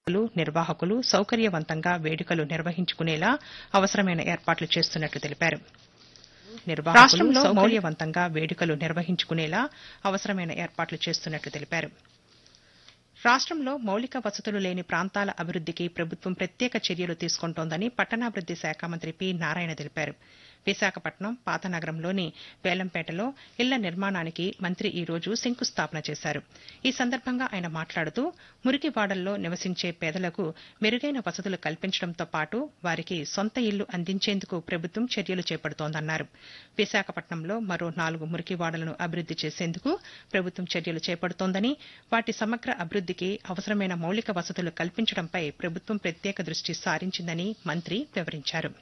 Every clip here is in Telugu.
నిర్వాహకులు సౌకర్యవంతంగా వేడుకలు నిర్వహించుకునేలా అవసరమైన ఏర్పాట్లు చేస్తున్నట్లు తెలిపారు రాష్ట్రంలో సౌకర్యవంతంగా వేడుకలు నిర్వహించుకునేలా అవసరమైన ఏర్పాట్లు చేస్తున్నట్లు తెలిపారు రాష్ట్రంలో మౌలిక వసతులు లేని ప్రాంతాల అభివృద్దికి ప్రభుత్వం ప్రత్యేక చర్యలు తీసుకుంటోందని పట్టణాభివృద్ది శాఖ మంత్రి పి నారాయణ తెలిపారు విశాఖపట్నం పాతనగరంలోని వేలంపేటలో ఇళ్ల నిర్మాణానికి మంత్రి ఈ రోజు శంకుస్థాపన చేశారు ఈ సందర్భంగా ఆయన మాట్లాడుతూ మురికివాడల్లో నివసించే పేదలకు మెరుగైన వసతులు కల్పించడంతో పాటు వారికి సొంత ఇల్లు అందించేందుకు ప్రభుత్వం చర్యలు చేపడుతోందన్నారు విశాఖపట్నంలో మరో నాలుగు మురికివాడలను అభివృద్ది చేసేందుకు ప్రభుత్వం చర్యలు చేపడుతోందని వాటి సమగ్ర అభివృద్దికి అవసరమైన మౌలిక వసతులు కల్పించడంపై ప్రభుత్వం ప్రత్యేక దృష్టి సారించిందని మంత్రి వివరించారు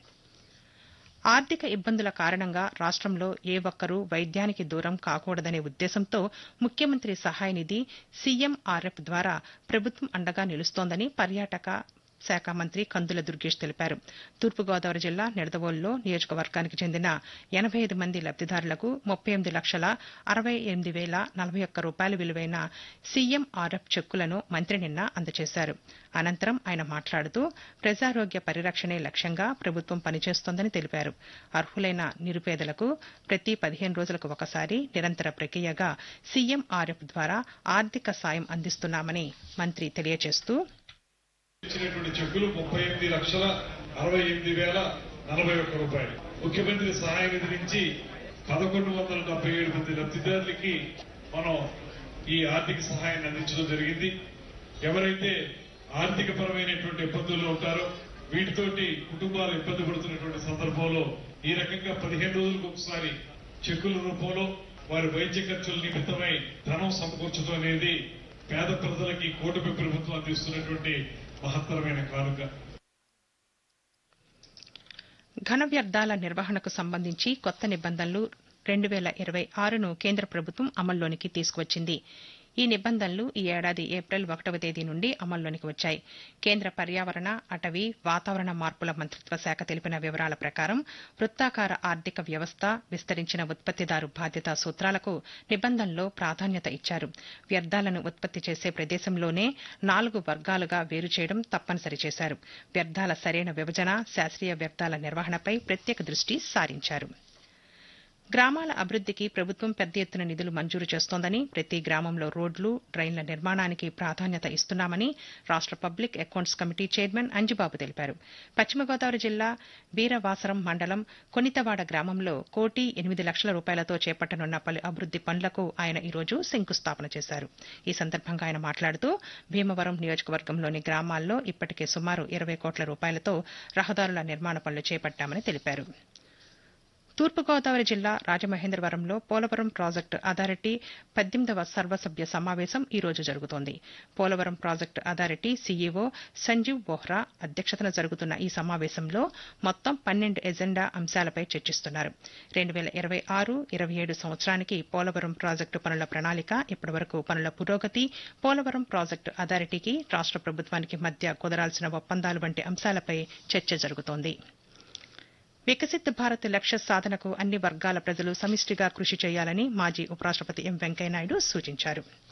ఆర్థిక ఇబ్బందుల కారణంగా రాష్ట్రంలో ఏ ఒక్కరూ వైద్యానికి దూరం కాకూడదనే ఉద్దేశంతో ముఖ్యమంత్రి సహాయ నిధి సీఎంఆర్ఎఫ్ ద్వారా ప్రభుత్వం అండగా నిలుస్తోందని పర్యాటక శాఖ మంత్రి కందుల దుర్గేష్ తెలిపారు తూర్పుగోదావరి జిల్లా నిడదవోలులో నియోజకవర్గానికి చెందిన ఎనభై ఐదు మంది లబ్దిదారులకు ముప్పై ఎనిమిది లక్షల అరవై ఎనిమిది వేల నలభై ఒక్క రూపాయల విలువైన సీఎంఆర్ఎఫ్ చెక్కులను మంత్రి నిన్న అందజేశారు అనంతరం ఆయన మాట్లాడుతూ ప్రజారోగ్య పరిరక్షణే లక్ష్యంగా ప్రభుత్వం పనిచేస్తోందని తెలిపారు అర్హులైన నిరుపేదలకు ప్రతి పదిహేను రోజులకు ఒకసారి నిరంతర ప్రక్రియగా సీఎంఆర్ఎఫ్ ద్వారా ఆర్థిక సాయం అందిస్తున్నామని మంత్రి తెలియజేస్తూ ఇచ్చినటువంటి చెక్కులు ముప్పై ఎనిమిది లక్షల అరవై ఎనిమిది వేల నలభై ఒక్క రూపాయలు ముఖ్యమంత్రి సహాయ నిధి నుంచి పదకొండు వందల డెబ్బై ఏడు మంది లబ్ధిదారులకి మనం ఈ ఆర్థిక సహాయాన్ని అందించడం జరిగింది ఎవరైతే ఆర్థిక పరమైనటువంటి ఇబ్బందుల్లో ఉంటారో వీటితోటి కుటుంబాలు ఇబ్బంది పడుతున్నటువంటి సందర్భంలో ఈ రకంగా పదిహేను రోజులకు ఒకసారి చెక్కుల రూపంలో వారి వైద్య ఖర్చుల నిమిత్తమై ధనం సమకూర్చడం అనేది పేద ప్రజలకి కూటమి ప్రభుత్వం అందిస్తున్నటువంటి మహత్తరమైన కానుక ఘన వ్యర్థాల నిర్వహణకు సంబంధించి కొత్త నిబంధనలు రెండు వేల ఇరవై ఆరును కేంద్ర ప్రభుత్వం అమల్లోనికి తీసుకువచ్చింది ఈ నిబంధనలు ఈ ఏడాది ఏప్రిల్ ఒకటవ తేదీ నుండి అమల్లోనికి వచ్చాయి కేంద్ర పర్యావరణ అటవీ వాతావరణ మార్పుల మంత్రిత్వ శాఖ తెలిపిన వివరాల ప్రకారం వృత్తాకార ఆర్థిక వ్యవస్థ విస్తరించిన ఉత్పత్తిదారు బాధ్యత సూత్రాలకు నిబంధనలో ప్రాధాన్యత ఇచ్చారు వ్యర్థాలను ఉత్పత్తి చేసే ప్రదేశంలోనే నాలుగు వర్గాలుగా వేరు చేయడం తప్పనిసరి చేశారు వ్యర్థాల సరైన విభజన శాస్త్రీయ వ్యర్థాల నిర్వహణపై ప్రత్యేక దృష్టి సారించారు గ్రామాల అభివృద్దికి ప్రభుత్వం పెద్ద ఎత్తున నిధులు మంజూరు చేస్తోందని ప్రతి గ్రామంలో రోడ్లు డ్రైన్ల నిర్మాణానికి ప్రాధాన్యత ఇస్తున్నామని రాష్ట public accounts committee chairman Anjibabu తెలిపారు పశ్చిమ గోదావరి జిల్లా వీరవాసరం మండలం కొనితవాడ గ్రామంలో కోటి ఎనిమిది లక్షల రూపాయలతో చేపట్టనున్న పలు అభివృద్ది పనులకు ఆయన ఈ రోజు శంకుస్థాపన చేశారు ఈ సందర్భంగా ఆయన మాట్లాడుతూ భీమవరం నియోజకవర్గంలోని గ్రామాల్లో ఇప్పటికే సుమారు ఇరవై కోట్ల రూపాయలతో రహదారుల నిర్మాణ పనులు చేపట్టామని తెలిపారు తూర్పుగోదావరి జిల్లా రాజమహేంద్రవరంలో పోలవరం ప్రాజెక్టు అథారిటీ పద్దెనిమిదవ సర్వసభ్య సమావేశం ఈ రోజు జరుగుతోంది Polavaram project authority CEO Sanjeev Bohra అధ్యక్షతన జరుగుతున్న ఈ సమావేశంలో మొత్తం పన్నెండు ఎజెండా అంశాలపై చర్చిస్తున్నారు రెండు వేల ఇరవై ఆరు ఇరవై ఏడు సంవత్సరానికి పోలవరం ప్రాజెక్టు పనుల ప్రణాళిక ఇప్పటివరకు పనుల పురోగతి పోలవరం ప్రాజెక్టు అథారిటీకి రాష్ట ప్రభుత్వానికి మధ్య కుదరాల్సిన ఒప్పందాలు వంటి అంశాలపై చర్చ జరుగుతోంది వికసిత్ భారత్ లక్ష్య సాధనకు అన్ని వర్గాల ప్రజలు సమిష్టిగా కృషి చేయాలని మాజీ ఉపరాష్టపతి ఎం వెంకయ్యనాయుడు సూచించారు